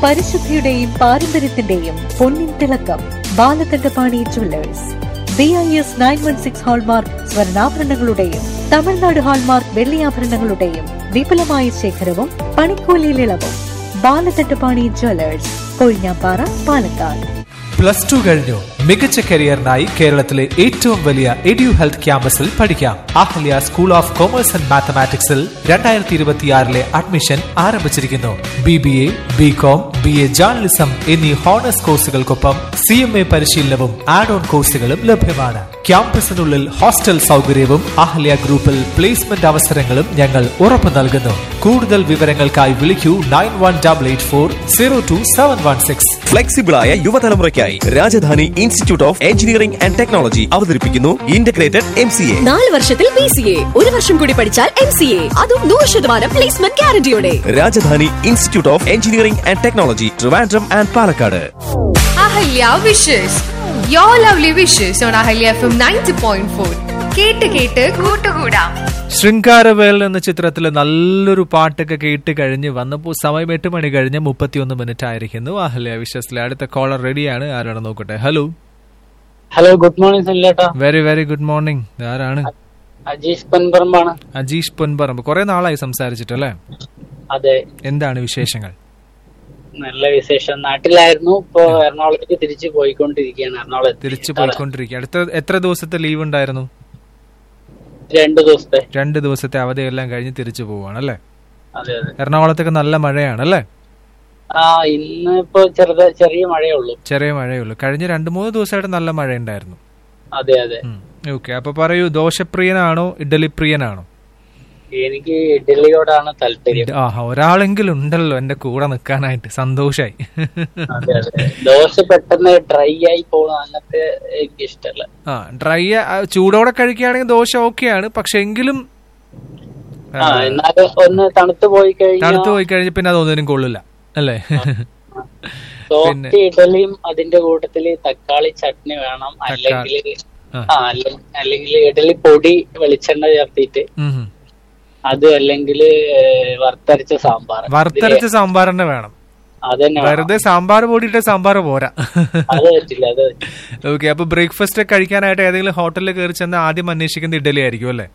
പരിശുദ്ധിയുടെയും പാരമ്പര്യത്തിന്റെയും പൊന്നിൻ തിളക്കം Balakandapani jewellers B I S nine one six hallmark സ്വർണ്ണാഭരണങ്ങളുടെയും തമിഴ്നാട് ഹാൾമാർക്ക് വെള്ളിയാഭരണങ്ങളുടെയും വിപുലമായ ശേഖരവും പണിക്കൂലിയിൽ ഇളവും Balakandapani jewellers Kozhinjampara Palakkad plus two കഴിഞ്ഞു മികച്ച കരിയറിനായി കേരളത്തിലെ ഏറ്റവും വലിയ എഡ്യു ഹെൽത്ത് ക്യാമ്പസിൽ പഠിക്കാം Ahalia school of commerce and മാത്തമാറ്റിക്സിൽ രണ്ടായിരത്തി ഇരുപത്തിയാറിലെ അഡ്മിഷൻ ആരംഭിച്ചിരിക്കുന്നു B B A B com B A journalism എന്നീ ഹോണേഴ്സ് കോഴ്സുകൾക്കൊപ്പം സി എം എ പരിശീലനവും ആഡ് ഓൺ കോഴ്സുകളും ലഭ്യമാണ് ക്യാമ്പസിനുള്ളിൽ ഹോസ്റ്റൽ സൗകര്യവും അഹല്യ ഗ്രൂപ്പിൽ പ്ലേസ്മെന്റ് അവസരങ്ങളും ഞങ്ങൾ ഉറപ്പു നൽകുന്നു കൂടുതൽ വിവരങ്ങൾക്കായി വിളിക്കൂ nine one double eight four zero two seven one six ഫ്ലെക്സിബിളായ യുവതലമുറയ്ക്കായി Rajadhani institute of engineering and technology അവതരിപ്പിക്കുന്നു ഇന്റഗ്രേറ്റഡ് എം സി എ നാല് വർഷത്തിൽ പി സി എ ഒരു വർഷം കൂടി പഠിച്ചാൽ എം സി എ അതും നൂറ് ശതമാനം പ്ലേസ്മെന്റ് ഗ്യാരണ്ടിയോടെ Rajadhani institute of engineering and technology Trivandrum and Palakkad Ahalia wishes yo lovely wishes on Ahalia FM ninety point four ഫോർ കേട്ട് കേട്ട് കൂട്ടുകൂടാം ശൃംഗാരവേൽ എന്ന ചിത്രത്തിലെ നല്ലൊരു പാട്ടൊക്കെ കേട്ട് കഴിഞ്ഞ് വന്നപ്പോൾ സമയം എട്ട് മണി കഴിഞ്ഞ് മുപ്പത്തിയൊന്ന് മിനിറ്റ് ആയിരിക്കുന്നു അഹല്യ വിശ്വസിലെ അടുത്ത കോളർ റെഡിയാണ് ആരാണ് നോക്കട്ടെ ഹലോ ഹലോ ഗുഡ് മോർണിംഗ് സല്ലേട്ടാ വെരി വെരി ഗുഡ് മോർണിംഗ് ആരാണ് അജീഷ് പൻപറമ്പാണ് അജീഷ് പൊൻപറമ്പ് കുറെ നാളായി സംസാരിച്ചിട്ടല്ലേ അതെ എന്താണ് വിശേഷങ്ങൾ നല്ല വിശേഷം നാട്ടിലായിരുന്നു ഇപ്പൊ എറണാകുളത്തേക്ക് തിരിച്ചു പോയിക്കൊണ്ടിരിക്കുകയാണ് എറണാകുളത്ത് തിരിച്ചു പോയിക്കൊണ്ടിരിക്കുക അടുത്ത എത്ര ദിവസത്തെ ലീവ് ഉണ്ടായിരുന്നു രണ്ടു ദിവസത്തെ രണ്ട് ദിവസത്തെ അവധിയെല്ലാം കഴിഞ്ഞ് തിരിച്ചു പോവാണ് അല്ലേ അതെ അതെ എറണാകുളത്തൊക്കെ നല്ല മഴയാണ് അല്ലേ ആ ഇന്ന് ഇപ്പൊ ചെറുത ചെറിയ മഴയേ ഉള്ളൂ ചെറിയ മഴയുള്ളൂ കഴിഞ്ഞ രണ്ട് മൂന്ന് ദിവസമായിട്ട് നല്ല മഴ ഉണ്ടായിരുന്നു അതെ അതെ ഓക്കെ അപ്പൊ പറയൂ ദോശപ്രിയനാണോ ഇഡലി പ്രിയനാണോ എനിക്ക് ഇഡലിയോടാണ് താല്പര്യം ആഹാ ഒരാളെങ്കിലും ഉണ്ടല്ലോ എന്റെ കൂടെ നിൽക്കാനായിട്ട് സന്തോഷായി അതെ അതെ ദോശ പെട്ടെന്ന് ഡ്രൈ ആയി പോകുന്ന അങ്ങനത്തെ എനിക്ക് ഇഷ്ടമല്ല ആ ഡ്രൈ ചൂടോടെ കഴിക്കുകയാണെങ്കിൽ ദോശ ഓക്കെയാണ് പക്ഷെ എങ്കിലും ആ എന്നാലും ഒന്ന് തണുത്ത് പോയി കഴിഞ്ഞാൽ തണുത്ത് പോയി കഴിഞ്ഞ പിന്നെ അതൊന്നിനും കൊള്ളില്ല അല്ലേ സോഫ്റ്റ് ഇഡലിയും അതിന്റെ കൂട്ടത്തില് തക്കാളി ചട്നി വേണം അല്ലെങ്കിൽ ആ. ആ അല്ലെ- അല്ലെങ്കിൽ ഇഡലി പൊടി വെളിച്ചെണ്ണ ചേർത്തിട്ട് ഉം ഉം. അത് അല്ലെങ്കിൽ വറുത്തരച്ച സാമ്പാർ വറുത്തരച്ച സാമ്പാർ തന്നെ വേണം അതന്നെ വേണം. വെറുതെ സാമ്പാർ പൊടിയിട്ട സാമ്പാർ പോരാ അത് പറ്റില്ല അത് പറ്റില്ല. ഓക്കെ അപ്പൊ ബ്രേക്ക്ഫാസ്റ്റ് കഴിക്കാനായിട്ട് ഏതെങ്കിലും ഹോട്ടലിൽ കയറി ചെന്ന് ആദ്യം അന്വേഷിക്കുന്ന ഇഡലി ആയിരിക്കും അല്ലേ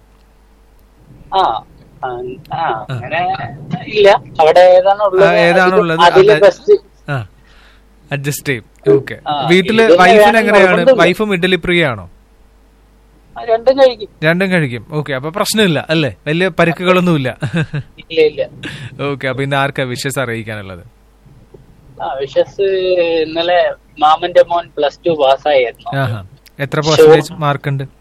ആ ആ, ആ അങ്ങനെ ഇല്ല അവിടെ ഏതാണ് ആ, ഉള്ളത് ഏതാണുള്ളത് അതില് അത് ബെസ്റ്റ് ആ അഡ്ജസ്റ്റ് ചെയ്യും ഓക്കെ ആ, വീട്ടില് ഇത് വൈഫിന് വേണം എങ്ങനെയാണ് നിർബന്ധമില്ല. വൈഫും ഇഡലി പ്രിയാണോ രണ്ടും കഴിക്കും രണ്ടും കഴിക്കും ഓക്കെ അപ്പൊ പ്രശ്നമില്ല അല്ലേ വലിയ പരിക്കുകളൊന്നുമില്ല ഇല്ല ഇല്ല ഓക്കെ അപ്പൊ ഇന്ന് ആർക്കാ വിഷസ് അറിയിക്കാനുള്ളത് ആ വിശ്വസ് ഇന്നലെ മാമന്റെ മോൻ പ്ലസ് ടു പാസ്സായിരുന്നു ആഹാ എത്ര പെർസെന്റേജ് മാർക്ക് ഉണ്ട്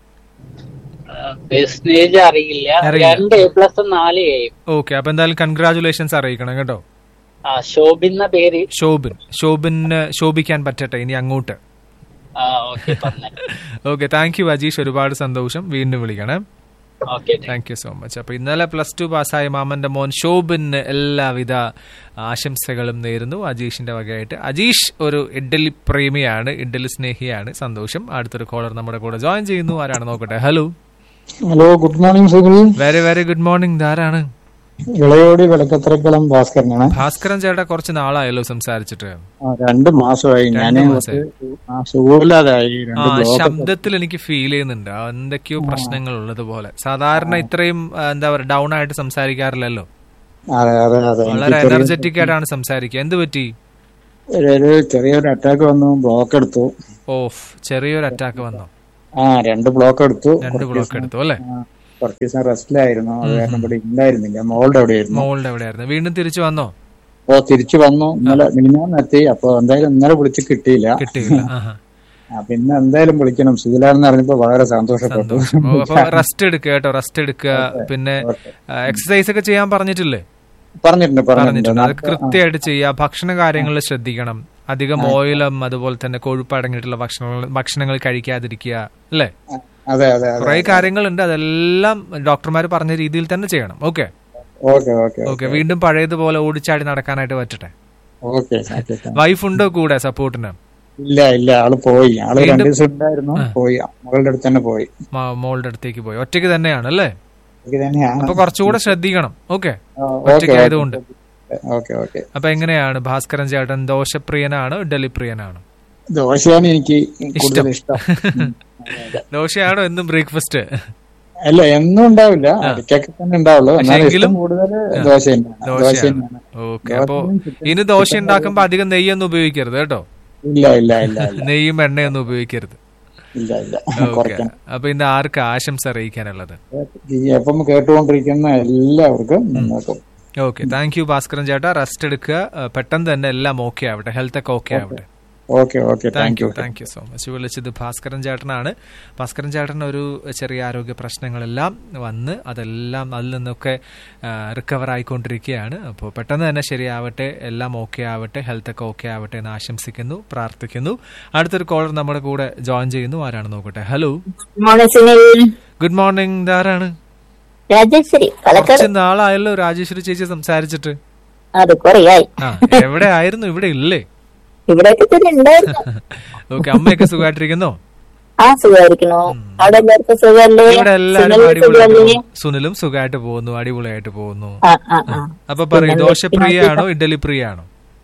പെർസെന്റേജ് അറിയില്ല അറിയില്ല. രണ്ട് എ പ്ലസ് നാല് എയും ഓക്കെ അപ്പൊ എന്തായാലും കൺഗ്രാചുലേഷൻസ് അറിയിക്കണം കേട്ടോ ആ ശോഭിന്ന പേര് ശോഭിൻ ശോഭിന് ശോഭിക്കാൻ പറ്റട്ടെ ഇനി അങ്ങോട്ട് ആ ഓക്കെ പറഞ്ഞു ഓക്കെ താങ്ക് യു അജീഷ് ഒരുപാട് സന്തോഷം വീണ്ടും വിളിക്കണേ okay thank you so much അപ്പൊ ഇന്നലെ പ്ലസ് ടു പാസ്സായ മാമന്റെ മോൻ ശോഭിന് എല്ലാവിധ ആശംസകളും നേരുന്നു അജീഷിന്റെ വകയായിട്ട് അജീഷ് ഒരു ഇഡ്ഡലി പ്രേമിയാണ് ഇഡ്ഡലി സ്നേഹിയാണ് സന്തോഷം അടുത്തൊരു കോളർ നമ്മുടെ കൂടെ ജോയിൻ ചെയ്യുന്നു ആരാണ് നോക്കട്ടെ hello hello good morning Sukhil very very good morning ധാരാണ് ഇളയോടി വിളക്കത്തറക്കളം ഭാസ്കരനാണ് ഭാസ്കരൻ ചേട്ടാ കുറച്ച് നാളായല്ലോ സംസാരിച്ചിട്ട് ആ, രണ്ട് മാസമായി ഞാൻ രണ്ട് മാസമായി. സുഖമില്ലാതായി ആ രണ്ട് ബ്ലോക്ക് ശബ്ദത്തിൽ എനിക്ക് ഫീൽ ചെയ്യുന്നുണ്ട് ആ, എന്തൊക്കെയോ പ്രശ്നങ്ങൾ ഉള്ളത് പോലെ സാധാരണ ഇത്രയും ആ, എന്താ പറയുക ഡൗൺ ആയിട്ട് സംസാരിക്കാറില്ലല്ലോ അതെ അതെ അതെ എനിക്ക് വളരെ ചെറിയ- എനർജറ്റിക് ആയിട്ടാണ് സംസാരിക്കുക എന്ത് പറ്റി ഒരു- ഒരു ചെറിയൊരു അറ്റാക്ക് വന്നു ബ്ലോക്ക് എടുത്തു ഓഫ് ചെറിയൊരു അറ്റാക്ക് വന്നു ആ രണ്ട് ബ്ലോക്ക് എടുത്തു രണ്ട് കുറച്ച് ബ്ലോക്ക് ദിവസം- എടുത്തു അല്ലേ ആ, കുറച്ച് ദിവസം റെസ്റ്റിലായിരുന്നു അത് കാരണം ഇവിടെ ഉണ്ടായിരുന്നില്ല മോളുടെ എവിടെയായിരുന്നു മോളുടെ എവിടെയായിരുന്നു വീണ്ടും തിരിച്ചു വന്നോ അപ്പോ തിരിച്ചു വന്നു ഇന്നലെ മിനിഞ്ഞാന്ന് എത്തി അപ്പൊ എന്തായാലും ഇന്നലെ വിളിച്ച് കിട്ടിയില്ല കിട്ടിയില്ല ആഹാ. ആ, പിന്നെ എന്തായാലും വിളിക്കണം സുഖിലാന്ന് അറിഞ്ഞപ്പോ വളരെ സന്തോഷപ്പെട്ടു സന്തോഷം ഓ, അപ്പൊ റെസ്റ്റ് എടുക്കുക കേട്ടോ റെസ്റ്റ് എടുക്കുക പിന്നെ എക്സസൈസ് ഒക്കെ ചെയ്യാൻ പറഞ്ഞിട്ടില്ലേ പറഞ്ഞിട്ടുണ്ട് പറഞ്ഞിട്ടുണ്ട് അത് പറഞ്ഞിട്ടുണ്ട് കൃത്യമായിട്ട് ചെയ്യുക ഭക്ഷണ കാര്യങ്ങളിൽ ശ്രദ്ധിക്കണം അധികം ഓയിലും അതുപോലെ തന്നെ കൊഴുപ്പ് അടങ്ങിയിട്ടുള്ള ഭക്ഷണങ്ങൾ ഭക്ഷണങ്ങൾ കഴിക്കാതിരിക്കുക അല്ലേ അതെ അതെ അതെ കുറെ കാര്യങ്ങളുണ്ട് അതെല്ലാം ഡോക്ടർമാർ പറഞ്ഞ രീതിയിൽ തന്നെ ചെയ്യണം ഓക്കെ ഓക്കെ ഓക്കെ ഓക്കെ വീണ്ടും പഴയതുപോലെ ഓടിച്ചാടി നടക്കാനായിട്ട് പറ്റട്ടെ ഓക്കെ ഓക്കെ വൈഫ് ഉണ്ടോ കൂടെ സപ്പോർട്ടിന് ഇല്ല ഇല്ല ആള് പോയി ആള് വീണ്ടും- രണ്ടു ദിവസം ഉണ്ടായിരുന്നു പോയി മകളുടെ അടുത്ത് തന്നെ പോയി മ- മോളുടെ അടുത്തേക്ക് പോയി ഒറ്റയ്ക്ക് തന്നെയാണ് അല്ലേ ഇത് തന്നെയാണ് അപ്പൊ കുറച്ചുകൂടെ ശ്രദ്ധിക്കണം ഓക്കെ ആ, ഒറ്റയ്ക്ക് ഓക്കെ, ആയതുകൊണ്ട് ഓക്കെ ഓക്കെ അപ്പൊ എങ്ങനെയാണ് ഭാസ്കരൻ ചേട്ടൻ ദോശപ്രിയനാണോ ഇഡലി പ്രിയനാണോ ദോശയാണ് എനിക്ക് കൂടുതൽ ഇഷ്ടം ഉം. ദോശയാണോ എന്നും ബ്രേക്ക്ഫാസ്റ്റ് അല്ല എന്നും ഉണ്ടാവില്ല ഇടയ്ക്കൊക്കെ തന്നെ ഉണ്ടാവുള്ളൂ എന്നാലും എങ്കിലും- ഇഷ്ടം കൂടുതൽ ദോശ തന്നെയാണ് ദോശ ദോശയാണ് തന്നെയാണ് ഓക്കെ അപ്പോ ഇനി ദോശ ഉണ്ടാക്കുമ്പോ അധികം നെയ്യൊന്നും ഉപയോഗിക്കരുത് കേട്ടോ ഇല്ല ഇല്ല ഇല്ല ഇല്ല നെയ്യും എണ്ണയൊന്നും ഉപയോഗിക്കരുത് ഇല്ല ഇല്ല ഓക്കെ കുറയ്ക്കണം അപ്പൊ ഇന്ന് ആർക്ക് ആശംസ അറിയിക്കാനുള്ളത് ഈ എപ്പം കേട്ടുകൊണ്ടിരിക്കുന്ന എല്ലാവർക്കും നിങ്ങൾക്കും ഓക്കെ താങ്ക് യു ഭാസ്കരൻ ചേട്ടാ റെസ്റ്റ് എടുക്കുക ഏഹ് പെട്ടെന്ന് തന്നെ എല്ലാം ഓക്കെ ആവട്ടെ ഹെൽത്ത് ഒക്കെ ഓക്കെ ആവട്ടെ okay okay thank thank you you thank you so much വിളിച്ചത് ഭാസ്കരൻ ചേട്ടനാണ് ഭാസ്കരൻ ചേട്ടൻ ഒരു ചെറിയ ആരോഗ്യ പ്രശ്നങ്ങളെല്ലാം വന്ന് അതെല്ലാം അതിൽ നിന്നൊക്കെ റിക്കവർ ആയിക്കൊണ്ടിരിക്കുകയാണ് അപ്പോൾ പെട്ടെന്ന് തന്നെ ശരിയാവട്ടെ എല്ലാം ഓക്കെ ആവട്ടെ ഹെൽത്ത് ഒക്കെ ഓക്കെ ആവട്ടെ എന്ന് ആശംസിക്കുന്നു പ്രാർത്ഥിക്കുന്നു അടുത്തൊരു കോളർ നമ്മുടെ കൂടെ ജോയിൻ ചെയ്യുന്നു ആരാണ് നോക്കട്ടെ hello morning Sunil good morning ഇതാരാണ് രാജേശ്വരി പാലക്കാട് കുറച്ച് നാളായല്ലോ രാജേശ്വരി ചേച്ചി സംസാരിച്ചിട്ട് അത് കൊറേയായി ആ എവിടെ ആയിരുന്നു ഇവിടെ ഇല്ലേ ഇവിടെയൊക്കെ തന്നെ ഉണ്ടായിരുന്നു ഓക്കെ അമ്മയൊക്കെ സുഖമായിട്ടിരിക്കുന്നോ ആ സുഖമായിരിക്കണോ അവിടെ എല്ലാവർക്കും സുഖമല്ലേ ഇവിടെ എല്ലാരും സുനിൽ അടിപൊളിയായിട്ട് സുഖമല്ലേ പോകുന്നു. സുനിലും സുഖമായിട്ട് പോകുന്നു അടിപൊളിയായിട്ട് പോകുന്നു ആ ആ ആ അപ്പൊ പറയൂ ദോശ പ്രിയാണോ ഇഡലി പ്രിയാണോ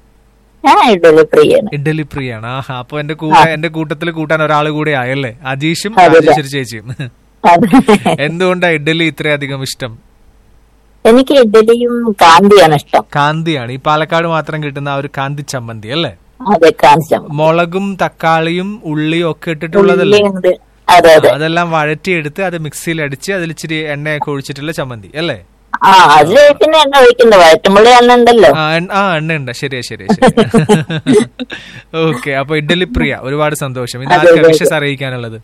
ആ ഇഡലി പ്രിയാണ് ഇഡലി പ്രിയാണ് ആഹാ അപ്പൊ എന്റെ കൂടെ എന്റെ കൂട്ടത്തിൽ കൂട്ടാൻ ഒരാൾ കൂടെ ആയല്ലേ അജീഷും അതെ. രാജേശ്വരി ചേച്ചിയും അത് എന്തുകൊണ്ടാ ഇഡലി ഇത്രയധികം ഇഷ്ടം എനിക്ക് ഇഡലിയും കാന്തിയാണ് ഇഷ്ടം കാന്തിയാണ് ഈ പാലക്കാട് മാത്രം കിട്ടുന്ന ആ ഒരു കാന്തി ചമ്മന്തി അല്ലേ അതെ കാന്തി മുളകും തക്കാളിയും ഉള്ളിയും ഒക്കെ ഇട്ടിട്ടുള്ളതല്ലേ ഉള്ളിയുണ്ട് അതെ അതെ അതെല്ലാം വഴറ്റിയെടുത്ത് അത് മിക്സിയിൽ അടിച്ച് അതിൽ ഇച്ചിരി എണ്ണയൊക്കെ ഒഴിച്ചിട്ടുള്ള ചമ്മന്തി അല്ലേ ആ അതില് പിന്നെ എണ്ണ ഒഴിക്കുന്നത് വയറ്റുമ്പുള്ളി എണ്ണ ഉണ്ടല്ലോ ആ എണ്ണ- ആ എണ്ണ ഉണ്ട് ശരിയാ ശരിയാ ശരി ഓക്കെ അപ്പൊ ഇഡലി പ്രിയ ഒരുപാട് സന്തോഷം ഇത് അതെ, ആർക്കാ അതെ, വിഷസ് അറിയിക്കാനുള്ളത്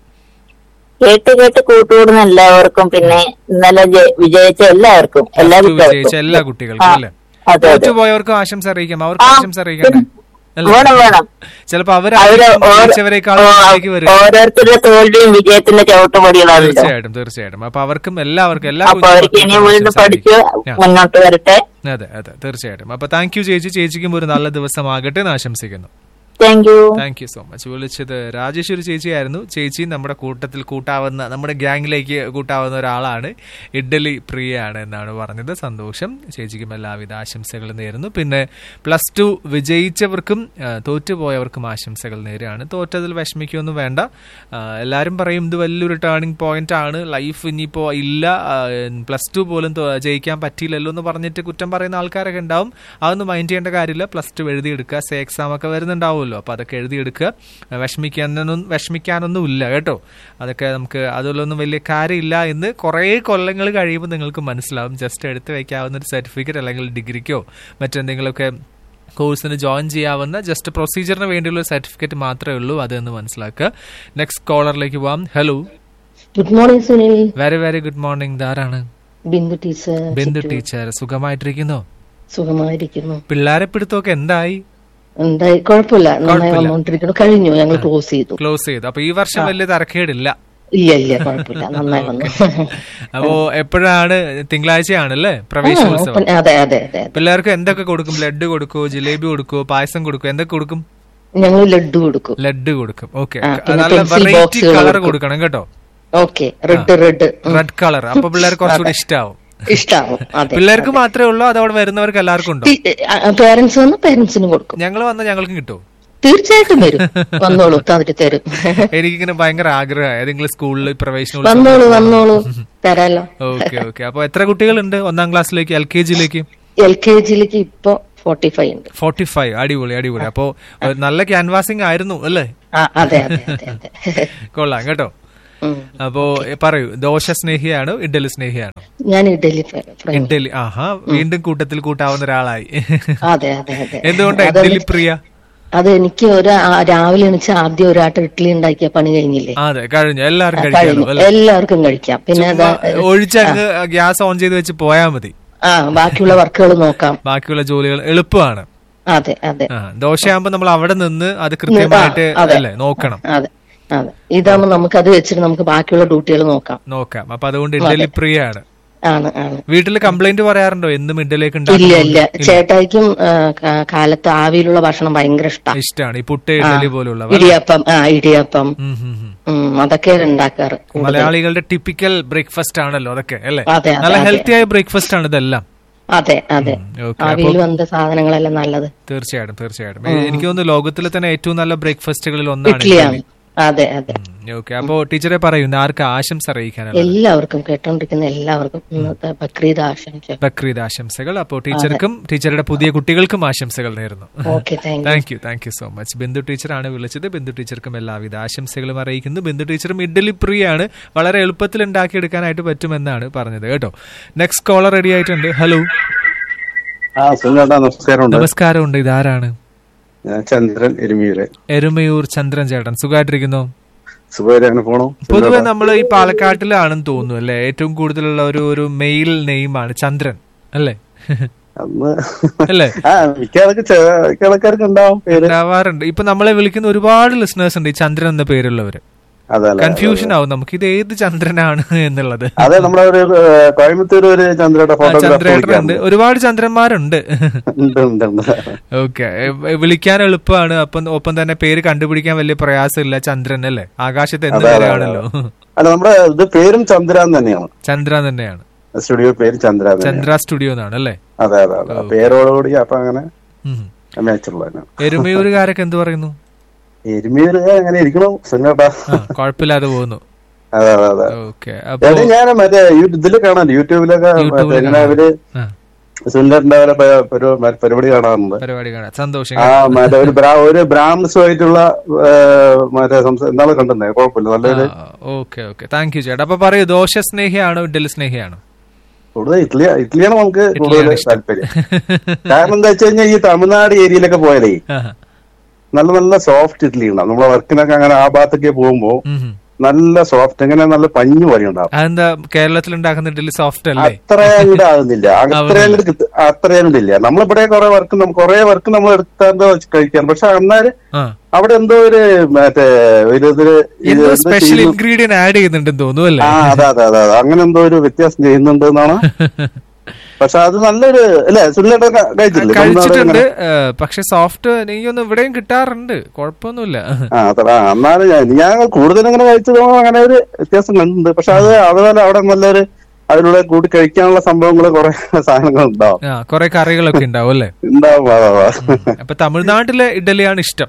കേട്ട് കേട്ട് കൂട്ടുകൂടുന്ന എല്ലാവർക്കും പിന്നെ ഇന്നലെ ജയ- വിജയിച്ച എല്ലാവർക്കും എല്ലാ Plus two വിജയിച്ച കുട്ടികൾക്കും എല്ലാ കുട്ടികൾക്കും ആ, അല്ലേ അതെ അതെ തോറ്റുപോയവർക്കും ആശംസ അറിയിക്കാം അവർക്ക് ആ, ആശംസ അറിയിക്കണ്ടേ അല്ലേ? വേണം വേണം ചിലപ്പോ അവർ അവര് ഓരോ- ജയിച്ചവരെക്കാളും ഓ- മുന്നിലേക്ക് വരും ഓരോരുത്തരുടെ തോൽവിയും വിജയത്തിന്റെ ചവിട്ടുപടികളാണല്ലോ തീർച്ചയായിട്ടും തീർച്ചയായിട്ടും അപ്പൊ അവർക്കും എല്ലാവർക്കും എല്ലാ അപ്പൊ അവർക്ക് ഇനി കുഞ്ഞുമക്കൾക്കും വീണ്ടും ആശംസ പഠിച്ച് അറിയിക്കാം. ആ. മുന്നോട്ട് വരട്ടെ അതെ അതെ തീർച്ചയായിട്ടും അപ്പൊ താങ്ക് യു ചേച്ചി ചേച്ചിക്കും ഒരു നല്ല ദിവസമാകട്ടെ എന്ന് ആശംസിക്കുന്നു thank you thank you so much വിളിച്ചത് രാജേശ്വരി ചേച്ചിയായിരുന്നു ചേച്ചി നമ്മുടെ കൂട്ടത്തിൽ കൂട്ടാവുന്ന നമ്മുടെ ഗ്യാങ്ങിലേക്ക് കൂട്ടാവുന്ന ഒരാളാണ് ഇഡ്ഡലി പ്രിയയാണ് എന്നാണ് പറഞ്ഞത് സന്തോഷം ചേച്ചിക്കും എല്ലാവിധ ആശംസകളും നേരുന്നു പിന്നെ പ്ലസ് ടു വിജയിച്ചവർക്കും ആ, തോറ്റുപോയവർക്കും ആശംസകൾ നേരെയാണ് തോറ്റതിൽ വിഷമിക്കൊന്നും വേണ്ട ആ, എല്ലാവരും പറയും ഇത് വലിയൊരു ടേണിംഗ് പോയിന്റ് ആണ് ലൈഫ് ഇനിയിപ്പോ ഇല്ല പ്ലസ് ടു പോലും തോ- ജയിക്കാൻ പറ്റിയില്ലല്ലോ എന്ന് പറഞ്ഞിട്ട് കുറ്റം പറയുന്ന ആൾക്കാരൊക്കെ ഉണ്ടാവും അതൊന്നും മൈൻഡ് ചെയ്യേണ്ട കാര്യമില്ല പ്ലസ് ടു എഴുതിയെടുക്കുക സേ എക്സാം ഒക്കെ വരുന്നുണ്ടാവുമല്ലോ അപ്പോൾ അതൊക്കെ എഴുതിയെടുക്കുക വിഷമിക്കാനൊന്നും വിഷമിക്കാനൊന്നും ഇല്ല കേട്ടോ അതൊക്കെ നമുക്ക് അതിലൊന്നും വലിയ കാര്യമില്ല എന്ന് കുറേ കൊല്ലങ്ങൾ കഴിയുമ്പോൾ നിങ്ങൾക്ക് മനസ്സിലാവും ജസ്റ്റ് എടുത്ത് വയ്ക്കാവുന്ന ഒരു സർട്ടിഫിക്കറ്റ് അല്ലെങ്കിൽ ഡിഗ്രിക്കോ മറ്റെന്തെങ്കിലുമൊക്കെ കോഴ്സിന് ജോയിൻ ചെയ്യാവുന്ന ജസ്റ്റ് പ്രൊസീജിയറിന് വേണ്ടിയുള്ള ഒരു സർട്ടിഫിക്കറ്റ് മാത്രമേ ഉള്ളൂ അതെന്ന് മനസ്സിലാക്കുക നെക്സ്റ്റ് കോളറിലേക്ക് പോവാം hello good morning Sunil very very good morning ധാരാണ് ബിന്ദു ടീച്ചർ ബിന്ദു ചുറ്റു. ടീച്ചർ സുഖമായിട്ടിരിക്കുന്നോ സുഖമായിരിക്കുന്നു പിള്ളേരെ പിടുത്തമൊക്കെ എന്തായി എന്തായി കുഴപ്പമില്ല നന്നായി കുഴപ്പമില്ല. വന്നുകൊണ്ടിരിക്കുന്നു കഴിഞ്ഞു ഞങ്ങൾ ക്ലോസ് ചെയ്തു ക്ലോസ് ചെയ്തു അപ്പൊ ഈ വർഷം വലിയ തരക്കേടില്ല ഇല്ല ഇല്ല കുഴപ്പമില്ല നന്നായി വന്നു അപ്പോ എപ്പോഴാണ് തിങ്കളാഴ്ചയാണല്ലേ ആ, പ്രവേശനോത്സവം open- അതെ അതെ അതെ അതെ പിള്ളേർക്ക് എന്തൊക്കെ കൊടുക്കും ലഡ്ഡു കൊടുക്കുവോ ജിലേബി കൊടുക്കുവോ പായസം കൊടുക്കുവോ എന്തൊക്കെ കൊടുക്കും ഞങ്ങൾ ലഡു കൊടുക്കും ലഡ്ഡു കൊടുക്കും ഓക്കെ ആ, പിന്നെ നല്ല pencil വെറൈറ്റി boxകൾ കളർ കൊടുക്കും. കൊടുക്കണം കേട്ടോ okay red red red colour അപ്പൊ പിള്ളേർക്ക് കുറച്ചുകൂടി ഇഷ്ടാവും ഇഷ്ടാവും അതെ പിള്ളേർക്ക് മാത്രമേ ഉള്ളൂ അതവിടെ വരുന്നവർക്ക് എല്ലാവർക്കും ഉണ്ടോ പേരൻസ് വന്ന് പേരൻസിന് കൊടുക്കും ഞങ്ങൾ വന്ന ഞങ്ങൾക്കും കിട്ടുമോ തീർച്ചയായിട്ടും വരും വന്നോളൂ തന്നിട്ട് തരും എനിക്കിങ്ങനെ ഭയങ്കര ആഗ്രഹം ഏതെങ്കിലും സ്കൂളിൽ പ്രവേശനം വന്നോളൂ വന്നോളൂ തരാലോ ഓക്കെ ഓക്കെ അപ്പൊ എത്ര കുട്ടികളുണ്ട് ഒന്നാം ക്ലാസ്സിലേക്ക് എൽ കെ ജിയിലേക്ക് എൽ കെ ജിയിലേക്ക് ഇപ്പൊ ഫോർട്ടി ഫൈവ് ഉണ്ട് ഫോർട്ടി ഫൈവ് അടിപൊളി അടിപൊളി അപ്പോ ഒരു നല്ല ക്യാൻവാസിംഗ് ആയിരുന്നു അല്ലേ ആ അതെ അതെ അതെ അതെ കൊള്ളാം കേട്ടോ ഉം. അപ്പോ എ, പറയൂ ദോശ സ്നേഹിയാണോ ഇഡലി സ്നേഹിയാണോ ഞാൻ ഇഡലി ഫ്രൈ ഫ്രൈ ഇഡലി ആഹാ വീണ്ടും കൂട്ടത്തിൽ കൂട്ടാവുന്ന ഒരാളായി അതെ അതെ അതെ എന്തുകൊണ്ടാ അത് ഇഡലി പ്രിയ അത് എനിക്ക് ഒരു ആ രാവിലെ എണീച്ച് ആദ്യം ഒരാട്ട് ഇഡ്ഡലി ഉണ്ടാക്കിയ പണി കഴിഞ്ഞില്ലേ അതെ കഴിഞ്ഞു എല്ലാവർക്കും കഴിഞ്ഞു കഴിക്കാലോ അല്ലേ എല്ലാവർക്കും കഴിക്കാം പിന്നെ അതാ ഒഴിച്ചങ്ങ് ഗ്യാസ് ഓൺ ചെയ്ത് വെച്ച് പോയാൽ മതി ആ ബാക്കിയുള്ള വർക്കുകൾ നോക്കാം ബാക്കിയുള്ള ജോലികൾ എളുപ്പമാണ് അതെ അതെ ആ ദോശയാകുമ്പോ നമ്മൾ അവിടെ നിന്ന് അത് കൃത്യമായിട്ട് ആ, അതെ. അല്ലേ നോക്കണം അതെ അതെ ഇതാകുമ്പോ നമുക്ക് അത് വെച്ചിട്ട് നമുക്ക് ബാക്കിയുള്ള ഡ്യൂട്ടികൾ നോക്കാം നോക്കാം അപ്പൊ അതുകൊണ്ട് ഇഡലി പ്രിയാണ് ആണ് ആണ് വീട്ടിൽ കംപ്ലൈന്റ് പറയാറുണ്ടോ എന്നും ഇഡലിയൊക്കെ ഇല്ല ഇല്ല ഉണ്ടാക്കുന്നുണ്ട്? ചേട്ടായിക്കും ആ, കാ- കാലത്ത് ആവിയിലുള്ള ഭക്ഷണം ഭയങ്കര ഇഷ്ടം ഇഷ്ടമാണ് ഈ പുട്ട് ഇഡലി പോലുള്ള ഇടിയപ്പം ആ ഇടിയപ്പം ഉം, അതൊക്കെ ഉണ്ടാക്കാറ് കൂടുതൽ. മലയാളികളുടെ ടിപ്പിക്കൽ ബ്രേക്ക്ഫാസ്റ്റ് ആണല്ലോ അതൊക്കെ അല്ലേ അതെ, അതെ, നല്ല അതെ. ഹെൽത്തി ആയ ബ്രേക്ക്ഫാസ്റ്റ് ആണ് ഇതെല്ലാം അതെ അതെ ഓക്കെ ആവിയിൽ വന്ന സാധനങ്ങളെല്ലാം നല്ലത് തീർച്ചയായിട്ടും തീർച്ചയായിട്ടും എ- എനിക്ക് തോന്നുന്നു ലോകത്തിലെ തന്നെ ഏറ്റവും നല്ല ബ്രേക്ക്ഫാസ്റ്റുകളിൽ ഒന്നാണ് ഇഡ്ഡലിയാണ് അതെ അതെ ഓക്കെ അപ്പോ ടീച്ചറെ പറയൂ ഇന്ന് ആർക്ക് ആശംസ അറിയിക്കാനാണ് എല്ലാവർക്കും കേട്ടോണ്ടിരിക്കുന്ന എല്ലാവർക്കും ഇന്നത്തെ ബക്രീദ് ആശംസ ബക്രീദ് ആശംസകൾ അപ്പോൾ ടീച്ചർക്കും ടീച്ചറുടെ പുതിയ കുട്ടികൾക്കും ആശംസകൾ നേരുന്നു okay thank you thank you thank you so much Bindu ടീച്ചറാണ് വിളിച്ചത് ബിന്ദു ടീച്ചർക്കും എല്ലാവിധ ആശംസകളും അറിയിക്കുന്നു ബിന്ദു ടീച്ചറും ഇഡ്ഡലി പ്രിയാണ് വളരെ എളുപ്പത്തിൽ ഉണ്ടാക്കിയെടുക്കാനായിട്ട് പറ്റുമെന്നാണ് പറഞ്ഞത് കേട്ടോ നെക്സ്റ്റ് കോളർ റെഡി ആയിട്ടുണ്ട് ഹലോ ആ സുനിലേട്ടാ നമസ്കാരമുണ്ട് നമസ്കാരമുണ്ട് ഇതാരാണ് ഞാൻ ചന്ദ്രൻ എരുമിയൂര് എരുമയൂർ ചന്ദ്രൻ ചേട്ടൻ സുഖമായിട്ടിരിക്കുന്നു സുഖമായിട്ട് അങ്ങനെ പോണു പൊതുവെ നമ്മൾ ഈ പാലക്കാട്ടിലാണെന്ന് തോന്നുന്നു അല്ലെ ഏറ്റവും കൂടുതലുള്ള ഒരു ഒരു മെയിൽ നെയിമാണ് ചന്ദ്രൻ അല്ലേ അന്ന് അല്ലേ ആ മിക്ക ആൾക്ക് ചെ- മിക്ക ആൾക്കാർക്ക് ഉണ്ടാവും പേര് ഉണ്ടാവാറുണ്ട് ഇപ്പൊ നമ്മളെ വിളിക്കുന്ന ഒരുപാട് ലിസണേഴ്സ് ഉണ്ട് ഈ ചന്ദ്രൻ എന്ന പേരുള്ളവര് അതല്ല കൺഫ്യൂഷൻ ആവും നമുക്ക് ഇത് ഏത് ചന്ദ്രനാണ് എന്നുള്ളത് അതെ നമ്മുടെ ഒരു ഏ, കോയമ്പത്തൂർ ഒരു ചന്ദ്രയുടെ ആ, ഫോട്ടോഗ്രാഫ് ചന്ദ്രേട്ടനുണ്ട് ഒരുപാട് ചന്ദ്രന്മാരുണ്ട് ഉണ്ട് ഉണ്ട് ഉണ്ട് ഓക്കെ വിളിക്കാൻ എളുപ്പമാണ് അപ്പം ഒപ്പം തന്നെ പേര് കണ്ടുപിടിക്കാൻ വലിയ പ്രയാസമില്ല ചന്ദ്രൻ അല്ലേ ആകാശത്ത് എന്ന് അതെ, അതെ, പേരാണല്ലോ അല്ല നമ്മുടെ ഇത് പേരും ചന്ദ്ര തന്നെയാണ് ചന്ദ്ര തന്നെയാണ് സ്റ്റുഡിയോ പേര് ചന്ദ്ര തന്നെയാണ് ചന്ദ്ര സ്റ്റുഡിയോ എന്നാണ് അല്ലേ അതെ അതെ അതെ ആ പേരോടുകൂടി അപ്പൊ അങ്ങനെ ഉം. മാച്ചുള്ള തന്നെയാണ് എരുമയൂരുകാരൊക്കെ എന്ത് പറയുന്നു എരുമിയൂര് അങ്ങനെ ഇരിക്കണം സുനിലേട്ടാ ആ കുഴപ്പമില്ലാതെ പോകുന്നു അതെ അതെ അതെ ഓക്കെ അപ്പൊ അത് ഞാൻ മറ്റേ യൂ- ഇതില് കാണാൻ യൂട്യൂബിലൊക്കെ യൂട്യൂബിൽ മറ്റേ ഇങ്ങനെ കാണാം. അവര് ആ, സുന്ദരന്റെ അവരെ പ- പരി- മ- പരിപാടി കാണാറുണ്ട് പരിപാടി കാണാം സന്തോഷം ആ മറ്റേ ഒരു ബ്രാ ഒരു ബ്രാഹ്മസുമായിട്ടുള്ള മറ്റേ സംസാ- എന്താണ് കണ്ടെന്നേ കുഴപ്പമില്ല നല്ലൊരു ഓക്കെ ഓക്കെ താങ്ക് യു ചേട്ടാ അപ്പൊ പറയൂ ദോശ സ്നേഹിയാണോ ഇഡ്ഡലി സ്നേഹിയാണോ കൂടുതൽ ഇഡ്ലി ഇഡ്ലിയാണ് നമുക്ക് കൂടുതൽ ഇഡ്ഡലിയാണ് ഇഷ്ടം. താല്പര്യം കാരണം എന്താ വെച്ച് കഴിഞ്ഞാൽ ഈ തമിഴ്നാട് ഏരിയയിലൊക്കെ പോയാലേ ആഹാ. നല്ല നല്ല സോഫ്റ്റ് ഇഡ്ഡലി ഉണ്ടാവും നമ്മളെ വർക്കിനൊക്കെ അങ്ങനെ ആ ഭാഗത്തൊക്കെ പോകുമ്പോ ഉം, ഉം. നല്ല സോഫ്റ്റ് അങ്ങനെ നല്ല പഞ്ഞു പോലെ ഉണ്ടാവും അതെന്താ കേരളത്തിൽ ഉണ്ടാക്കുന്ന ഇഡ്ഡലി സോഫ്റ്റ് അല്ലേ അത്ര അങ്ങോട്ട് ആകുന്നില്ല അത്ര അങ്ങോട്ട് കിട്ട- അത്ര അങ്ങോട്ട് ഇല്ല നമ്മളിവിടെ കുറെ വർക്ക് കുറെ വർക്ക് നമ്മൾ എടുത്താന്തോ കഴിക്കാൻ പക്ഷെ അന്നേരം ആ അവിടെ എന്തോ ഒരു മറ്റേ ഒരു ഇതില് ഇത് എന്തോ എന്തോ സ്പെഷ്യൽ ചെയ്യുന്നു. ഇൻഗ്രീഡിയന്റ് ആഡ് ചെയ്യുന്നുണ്ടെന്ന് തോന്നുന്നു അല്ലേ ആ അതെ അതെ അതെ അതെ അങ്ങനെ എന്തോ ഒരു വ്യത്യാസം ചെയ്യുന്നുണ്ട് എന്നാണ് പക്ഷെ അത് നല്ലൊരു അല്ലെ സുനിലേട്ടൻ ക- കഴിച്ചില്ലേ തമിഴ്നാട് കഴിച്ചിട്ടുണ്ട് ഇങ്ങനെ? ഏ, പക്ഷെ സോഫ്റ്റ് എനിക്കൊന്നും ഇവിടെയും കിട്ടാറുണ്ട് കുഴപ്പമൊന്നുമില്ല ആ അത്ര ആ, എന്നാലും ഞാൻ ഞാൻ കൂടുതൽ അങ്ങനെ കഴിച്ചതോ അങ്ങനെ ഒരു വ്യത്യാസം കണ്ടിട്ടുണ്ട് പക്ഷെ അത് അതുപോലെ അവിടെ നല്ലൊരു അതിലൂടെ കൂടി കഴിക്കാനുള്ള സംഭവങ്ങൾ കുറെ സാധനങ്ങൾ ഉണ്ടാവും ആ കുറെ കറികളൊക്കെ ഉണ്ടാവും അല്ലേ ഉണ്ടാവും അതെ അതെ അപ്പൊ തമിഴ്നാട്ടിലെ ഇഡ്ഡലിയാണ് ഇഷ്ടം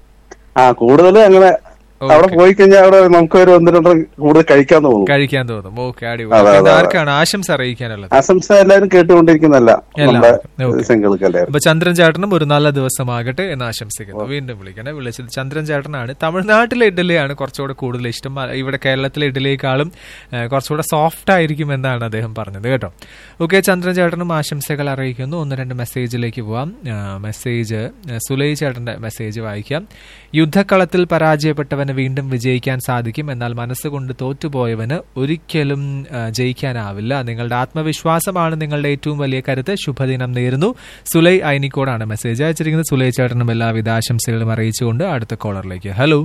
ആ കൂടുതൽ അങ്ങനെ അവിടെ പോയി കഴിഞ്ഞാൽ അവിടെ നമുക്ക് ഒരു ഒന്ന് രണ്ട് കൂടുതൽ കഴിക്കാൻ തോന്നും കഴിക്കാൻ തോന്നും ഓക്കെ അടിപൊളി അതെ, അപ്പൊ അതെ, ഇന്ന് അതെ. ആർക്കാണ് ആശംസ അറിയിക്കാനുള്ളത് ആശംസ എല്ലാവരും കേട്ടുകൊണ്ടിരിക്കുന്നല്ല നമ്മുടെ എല്ലാവർക്കും. ഓക്കേ. സിംഗിൾക്കല്ലേ അപ്പൊ ചന്ദ്രൻ ചേട്ടനും ഒരു നല്ല ദിവസമാകട്ടെ എന്ന് ആശംസിക്കുന്നു വീണ്ടും വിളിക്കണേ വിളിച്ചത് ചന്ദ്രൻ ചേട്ടനാണ് തമിഴ്നാട്ടിലെ ഇഡ്ഡലിയാണ് കുറച്ചുകൂടെ കൂടുതൽ ഇഷ്ടം മ- ഇവിടെ കേരളത്തിലെ ഇഡ്ഡലിയേക്കാളും ഏഹ്, കുറച്ചുകൂടെ സോഫ്റ്റ് ആയിരിക്കും എന്നാണ് അദ്ദേഹം പറഞ്ഞത് കേട്ടോ ഓക്കെ ചന്ദ്രൻ ചേട്ടനും ആശംസകൾ അറിയിക്കുന്നു ഒന്ന് രണ്ട് മെസ്സേജിലേക്ക് പോവാം ആ, മെസ്സേജ് ഏഹ്, സുലൈ ചേട്ടന്റെ മെസ്സേജ് വായിക്കാം യുദ്ധക്കളത്തിൽ പരാജയപ്പെട്ടവന് വീണ്ടും വിജയിക്കാൻ സാധിക്കും എന്നാൽ മനസ്സുകൊണ്ട് തോറ്റുപോയവന് ഒരിക്കലും ആ, ജയിക്കാനാവില്ല നിങ്ങളുടെ ആത്മവിശ്വാസമാണ് നിങ്ങളുടെ ഏറ്റവും വലിയ കരുത്ത് ശുഭദിനം നേരുന്നു സുലൈ ഐനിക്കോടാണ് മെസ്സേജ് അയച്ചിരിക്കുന്നത് സുലൈ ചേട്ടനും എല്ലാവിധ ആശംസകളും അറിയിച്ചുകൊണ്ട് അടുത്ത കോളറിലേക്ക് ഹലോ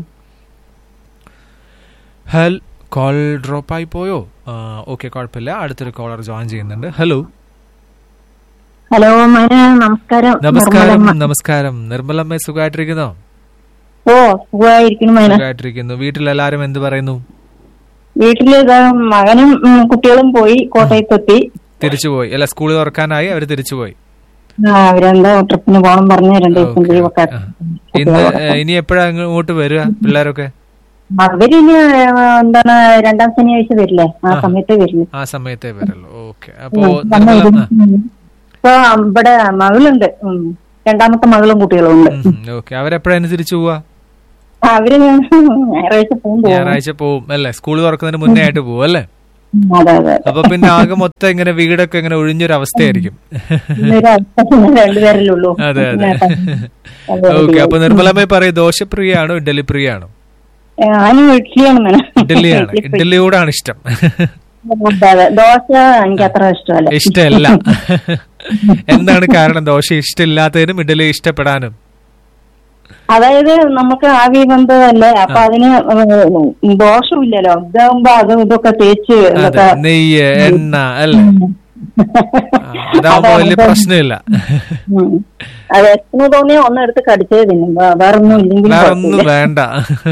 ഹൽ കോൾ ഡ്രോപ്പ് ആയി പോയോ ഓക്കെ കുഴപ്പമില്ല അടുത്തൊരു കോളർ ജോയിൻ ചെയ്യുന്നുണ്ട് ഹലോ ഹലോ മോനെ നമസ്കാരം നമസ്കാരം നിർമ്മലമ്മ. നമസ്കാരം നിർമ്മലമ്മ സുഖമായിട്ടിരിക്കുന്നോ ഓ സുഖമായിരിക്കുന്നു മോനെ സുഖമായിട്ടിരിക്കുന്നു വീട്ടിലെല്ലാരും എന്ത് പറയുന്നു വീട്ടില് ഇതാ മകനും ഉം, കുട്ടികളും പോയി കോട്ടയത്തെത്തി തിരിച്ചുപോയി അല്ല സ്കൂൾ തുറക്കാനായി അവർ തിരിച്ചുപോയി ആ, അവരെന്താ ട്രിപ്പിന് പോകണം പറഞ്ഞ് രണ്ടു ദിവസം ലീവൊക്കെ ഇന്ന് ഏഹ്, ഇനി എപ്പോഴാ ഇങ്ങോട്ട് വരിക പിള്ളേരൊക്കെ അവരിനി ഏ, എന്താണ് രണ്ടാം ശനിയാഴ്ച വരില്ലേ ആ സമയത്ത് വരില്ലേ ആ സമയത്തേ വരല്ലോ ഓക്കെ അപ്പോ ഉം, വന്ന് നിർമ്മല വരും. ഉം. ഇപ്പൊ ഇവിടെ മകളുണ്ട് ഉം. രണ്ടാമത്തെ മകളും കുട്ടികളും ഉണ്ട് ഓക്കെ അവരെപ്പോഴാണ് തിരിച്ചു പോവാ അവര് ഞായറാഴ്ച പോകും തോന്നുന്നു. ഞായറാഴ്ച പോവും അല്ലേ സ്കൂൾ തുറക്കുന്നതിന് മുന്നേ ആയിട്ട് പോവും അല്ലേ ഉം, അതെ അതെ അപ്പൊ പിന്നെ ആകെ മൊത്തം ഇങ്ങനെ വീടൊക്കെ ഇങ്ങനെ ഒഴിഞ്ഞൊരു അവസ്ഥയായിരിക്കും ഇന്നൊരു അവസ്ഥ രണ്ടുപേരല്ലേ ഉള്ളൂ അതെ അതെ അതെ, ഓക്കെ അപ്പൊ ഉം. നിർമ്മലമ്മ പറയും ദോശപ്രിയാണോ ഇഡ്ഡലി പ്രിയാണോ ഞാനും ഇഡ്ഡലിയാണ് മോനെ. ഇഡ്ഡലിയാണ് ഇഡ്ഡലിയോടാണ് ഇഷ്ടം അതെ, അതെ. ദോശ എനിക്ക് അത്ര ഇഷ്ടമല്ല ഇഷ്ടമല്ല എന്താണ് കാരണം ദോശ ഇഷ്ടമില്ലാത്തതിനും ഇഡ്ഡലി ഇഷ്ടപ്പെടാനും അതായത് നമുക്ക് ആവി ബന്ധമല്ലേ അപ്പൊ അതിന് ഉം, ദോഷമില്ലല്ലോ ഇതാകുമ്പോ അതും ഇതൊക്കെ തേച്ച് അതെ ഇതൊക്കെ നെയ്യ് എണ്ണ അല്ലേ ആ, അതാവുമ്പോ വലിയ പ്രശ്നമില്ല ഉം. അത് എത്ര തോന്നിയാ ഒന്ന് എടുത്ത് കടിച്ചേ തിന്നും വേ- വേറൊന്നും ഇല്ലെങ്കിലും വേറെ ഒന്നും കുഴപ്പമില്ല. വേണ്ട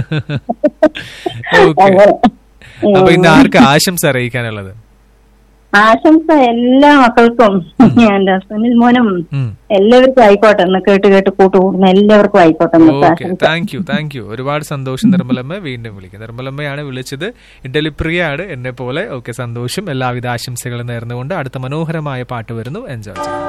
ഓക്കെ അങ്ങനെ. അപ്പൊ ഇന്ന് ആർക്ക് ആശംസ അറിയിക്കാനുള്ളത് ആശംസ എല്ലാ മക്കൾക്കും എന്റെ സുനിൽ മോനും എല്ലാവർക്കും ആയിക്കോട്ടെ എന്ന് കേട്ട് കേട്ട് കൂട്ടുകൂടുന്ന എല്ലാവർക്കും ആയിക്കോട്ടെ എന്നൊക്കെ ഓക്കെ ആശംസ താങ്ക് യു താങ്ക് യു ഒരുപാട് സന്തോഷം നിർമ്മലമ്മ വീണ്ടും വിളിക്കും നിർമ്മലമ്മയാണ് വിളിച്ചത് ഇഡലിപ്രിയാണ് എന്നെ പോലെ ഓക്കെ സന്തോഷം എല്ലാവിധ ആശംസകളും നേർന്നുകൊണ്ട് അടുത്ത മനോഹരമായ പാട്ട് വരുന്നു എൻജോയ് ചെയ്യാം